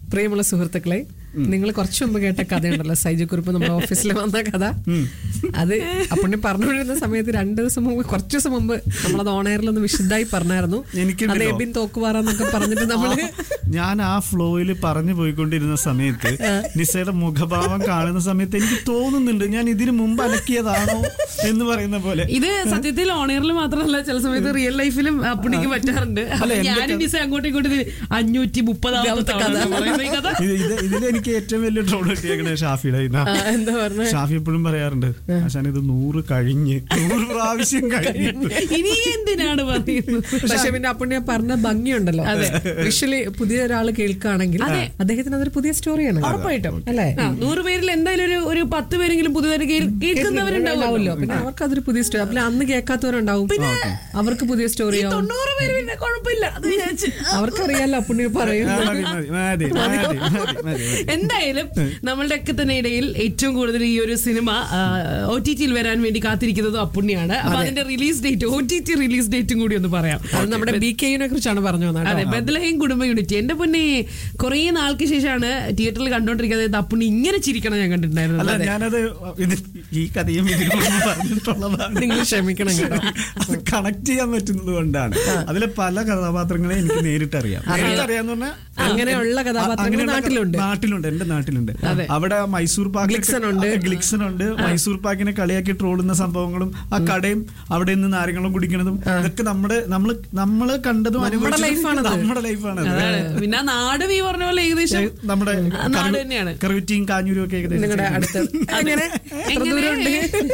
പ്രിയമുള്ള സുഹൃത്തുക്കളെ നിങ്ങൾ കുറച്ചു മുമ്പ് കേട്ട കഥയുണ്ടല്ലോ സൈജു കുറിപ്പ് നമ്മുടെ ഓഫീസിൽ വന്ന കഥ അത് അപ്പുണ്ണി പറഞ്ഞുകൊണ്ടിരുന്ന സമയത്ത് രണ്ടു ദിവസം മുമ്പ് കുറച്ചു ദിവസം മുമ്പ് നമ്മളത് ഓണയറിലൊന്ന് വിശുദ്ധായി പറഞ്ഞായിരുന്നു എനിക്കുണ്ടല്ലോ. അത് എബിൻ തോക്കുപാറന്നൊക്കെ പറഞ്ഞിട്ട് നമ്മള് ഞാൻ ആ ഫ്ലോയിൽ പറഞ്ഞു പോയിക്കൊണ്ടിരുന്ന സമയത്ത് നിസയുടെ മുഖഭാവം കാണുന്ന സമയത്ത് എനിക്ക് തോന്നുന്നുണ്ട് ഞാൻ ഇതിനു മുമ്പ് അലക്കിയതാണോ എന്ന് പറയുന്ന പോലെ ഇത് സത്യത്തിൽ ഓണറിൽ മാത്രമല്ല ചില സമയത്ത് റിയൽ ലൈഫിലും അപ്പുണിക്ക് പറ്റാറുണ്ട് അല്ല, എന്റെ ഞാനും കഥ- ഡിസ അങ്ങോട്ടും ഇങ്ങോട്ടും ഇത് അഞ്ഞൂറ്റി മുപ്പതാമത്തെ തവണ പറയുന്ന ഈ കഥ ഇത് ഇത് ഇതിൽ എനിക്ക് ഏറ്റവും വലിയ ട്രോൾ കിട്ടിയേക്കണേ ഷാഫിയുടെ ഇതാ. ആ, എന്താ പറഞ്ഞ ഷാഫി എപ്പോഴും പറയാറുണ്ട് ആശാൻ ഇത് നൂറ് കഴിഞ്ഞ് നൂറ് പ്രാവശ്യം കഴിഞ്ഞ് ഇനി എന്തിനാണ് പറയുന്നത് പക്ഷെ പിന്നെ അപ്പുണ്ണി പറഞ്ഞ ഭംഗിയുണ്ടല്ലോ വിഷ്വലി പുതിയ ഒരാൾ കേൾക്കുകയാണെങ്കിൽ അദ്ദേഹത്തിന് അതൊരു പുതിയ സ്റ്റോറിയാണ് ഉറപ്പായിട്ടും അല്ലേ ആ, നൂറ് പേരിൽ എന്തായാലും ഒരു ഒരു പത്ത് പേരെങ്കിലും പുതുതായിട്ട് കേൾ- കേൾക്കുന്നവരുണ്ടാവുമല്ലോ ഉണ്ടാവുമല്ലോ പിന്നെ അവർക്ക് അതൊരു പുതിയ സ്റ്റോറി പിന്നെ അന്ന് കേൾക്കാത്തവരുണ്ടാവും അവർക്ക് പുതിയ സ്റ്റോറി ആവും തൊണ്ണൂറ് പേര് പിന്നെ കുഴപ്പമില്ല അത് വിചാരിച്ച് അവർക്കറിയാലോ അപ്പുണ്ണി പറയും ആ, മതി മതി മതി മതി മതി മതി മതി എന്തായാലും നമ്മളുടെ ഒക്കെ തന്നെ ഇടയിൽ ഏറ്റവും കൂടുതൽ ഈ ഒരു സിനിമ ഒ ടി ടിയിൽ വരാൻ വേണ്ടി കാത്തിരിക്കുന്നത് അപ്പുണ്ണിയാണ് അപ്പൊ അതിന്റെ release date O T T release ഡേറ്റും കൂടി ഒന്ന് പറയാം അത് നമ്മുടെ ബി കെയിനെ കുറിച്ചാണ് പറഞ്ഞു വന്നത് അതെ ബദലഹയും കുടുംബ യൂണിറ്റ് എന്റെ പൊന്നെ കുറെ നാൾക്ക് ശേഷമാണ് തിയേറ്ററിൽ കണ്ടോണ്ടിരിക്കുന്നത് അപ്പുണ്ണി ഇങ്ങനെ ചിരിക്കണം ഞാൻ കണ്ടിട്ടുണ്ടായിരുന്നു അല്ല ഞാനത് ഇത് ഈ കഥയും ഇതിനു മുമ്പ് പറഞ്ഞിട്ടുള്ളതാണ് നിങ്ങൾ ക്ഷമിക്കണം കേട്ടോ അത് കണക്ട് ചെയ്യാൻ പറ്റുന്നത് കൊണ്ടാണ് അതിലെ പല കഥാപാത്രങ്ങളെ എനിക്ക് നേരിട്ട് അറിയാം നേരിട്ട് അറിയാന്ന് പറഞ്ഞാൽ അങ്ങനെയുള്ള കഥാപാത്രങ്ങൾ അങ്ങനെയുള്ള നാട്ടിലുണ്ട് നാട്ടിലുണ്ട് എന്റെ നാട്ടിലുണ്ട് അവിടെ മൈസൂർ പാക്ക് ഗ്ലിക്സൺ ഉണ്ട്. ഗ്ലിക്സൺ ഉണ്ട് മൈസൂർ പാക്കിനെ കളിയാക്കി ട്രോളുന്ന സംഭവങ്ങളും ആ കടയും അവിടെ നിന്ന് നാരങ്ങളും കുടിക്കുന്നതും ഇതൊക്കെ നമ്മുടെ നമ്മള് നമ്മള് കണ്ടതും അനുഭവിച്ചതും ലൈഫാണത്. നമ്മുടെ ലൈഫാണ് അതാണ് പിന്നെ ആ നാട് ഈ പറഞ്ഞ പോലെ ഏകദേശം നമ്മുടെ ആ, നാട് തന്നെയാണ് കറുവിറ്റിയും കാഞ്ഞൂരും ഒക്കെ ഏകദേശം നിങ്ങളുടെ same. അടുത്ത് അങ്ങനെ എത്ര ദൂരമുണ്ട്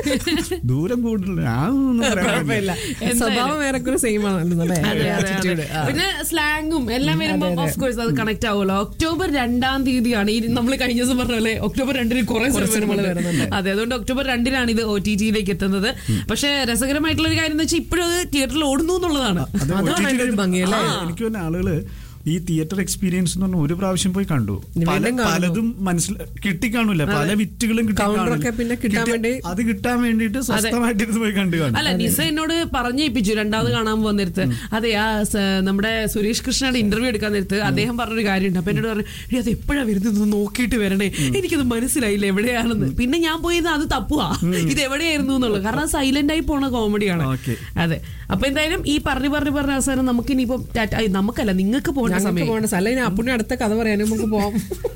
ദൂരം കൂടുതൽ ആ ഒന്നും പറയാൻ കുഴപ്പമില്ല എന്തായാലും. സ്വഭാവം ഏറെക്കുറെ സെയിം ആണല്ലോ അല്ലേ അതെ, അതെ, അതെ. Attitude. ആ. പിന്നെ സ്ലാങ്ങും എല്ലാം വരുമ്പോ ഓഫ് കോഴ്സ് അത് കണക്ട് ആവുമല്ലോ ഒക്ടോബർ രണ്ടാം തീയതിയാണ് ഈ നമ്മൾ കഴിഞ്ഞ ദിവസം പറഞ്ഞ പോലെ ഒക്ടോബർ രണ്ടിന് കുറെ സിനിമകൾ വരുന്നുണ്ട് അതെ അതുകൊണ്ട് ഒക്ടോബർ രണ്ടിനാണ് ഇത് ഒ ടി ടിയിലേക്ക് എത്തുന്നത് പക്ഷെ രസകരമായിട്ടുള്ള ഒരു കാര്യം എന്ന് വെച്ചാൽ ഇപ്പോഴും അത് തിയേറ്ററിൽ ഓടുന്നു എന്നുള്ളതാണ് അത് അതാണ് OTT അതിന്റെ ഒരു ഭംഗി അല്ലേ? ആ, എനിക്ക് തോന്നുന്ന ആളുകള് ഈ തിയേറ്റർ എക്സ്പീരിയൻസ് എന്ന് പറഞ്ഞാൽ ഒരു പ്രാവശ്യം പോയി കണ്ടു ഇനി പല വീണ്ടും കാണുന്നു. പലതും മനസ്സിൽ കിട്ടിക്കാണൂല പല വിറ്റുകളും കിട്ടി Counter കാണില്ല. ഒക്കെ പിന്നെ കിട്ടാൻ കിട്ടി- വേണ്ടി- അത് കിട്ടാൻ വേണ്ടിയിട്ട് സ്വസ്ഥമായിട്ട് ഇരുന്ന് പോയി കണ്ടു കാണും അല്ല നിസ എന്നോട് പറഞ്ഞേപ്പിച്ചു രണ്ടാമത് കാണാൻ പോകുന്നിടത്ത് അതെ ആ സ- നമ്മുടെ സുരേഷ് കൃഷ്ണയുടെ ഇന്റർവ്യൂ എടുക്കാൻ നേരത്ത് അദ്ദേഹം പറഞ്ഞൊരു കാര്യമുണ്ട് അപ്പൊ എന്നോട് പറഞ്ഞു "എടീ, അത് എപ്പോഴാ വരുന്നത് നോക്കിയിട്ട് വരണേ എനിക്കത് മനസ്സിലായില്ല എവിടെയാണെന്ന് പിന്നെ ഞാൻ പോയത് അത് തപ്പുവാ ഇത് എവിടെയായിരുന്നു എന്നുള്ളത് കാരണം സൈലന്റ് ആയി പോണ കോമഡിയാണ് Okay. അതെ അപ്പൊ എന്തായാലും ഈ പറഞ്ഞു പറഞ്ഞു പറഞ്ഞ അവസാനം നമുക്ക് ഇനിയിപ്പം ടാറ്റ- ഐ, നമുക്കല്ല നിങ്ങൾക്ക് പോകേണ്ട ഞങ്ങൾക്ക് സമയം പോകണ്ട സ്ഥലം ഇനി അപ്പുണ്ണി അടുത്ത കഥ പറയാനും നമുക്ക് പോവാം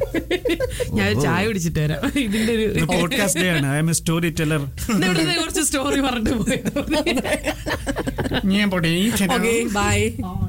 ഞാൻ ചായ കുടിച്ചിട്ട് വരാം ഇതിന്റെ ഒരു പോഡ്കാസ്റ്റ് ഡേ ആണ് I am a storyteller ഇവിടുത്തെ കുറച്ച് സ്റ്റോറി പറഞ്ഞിട്ട് പോയത് ഞാൻ പോട്ടെ ഓക്കെ ബൈ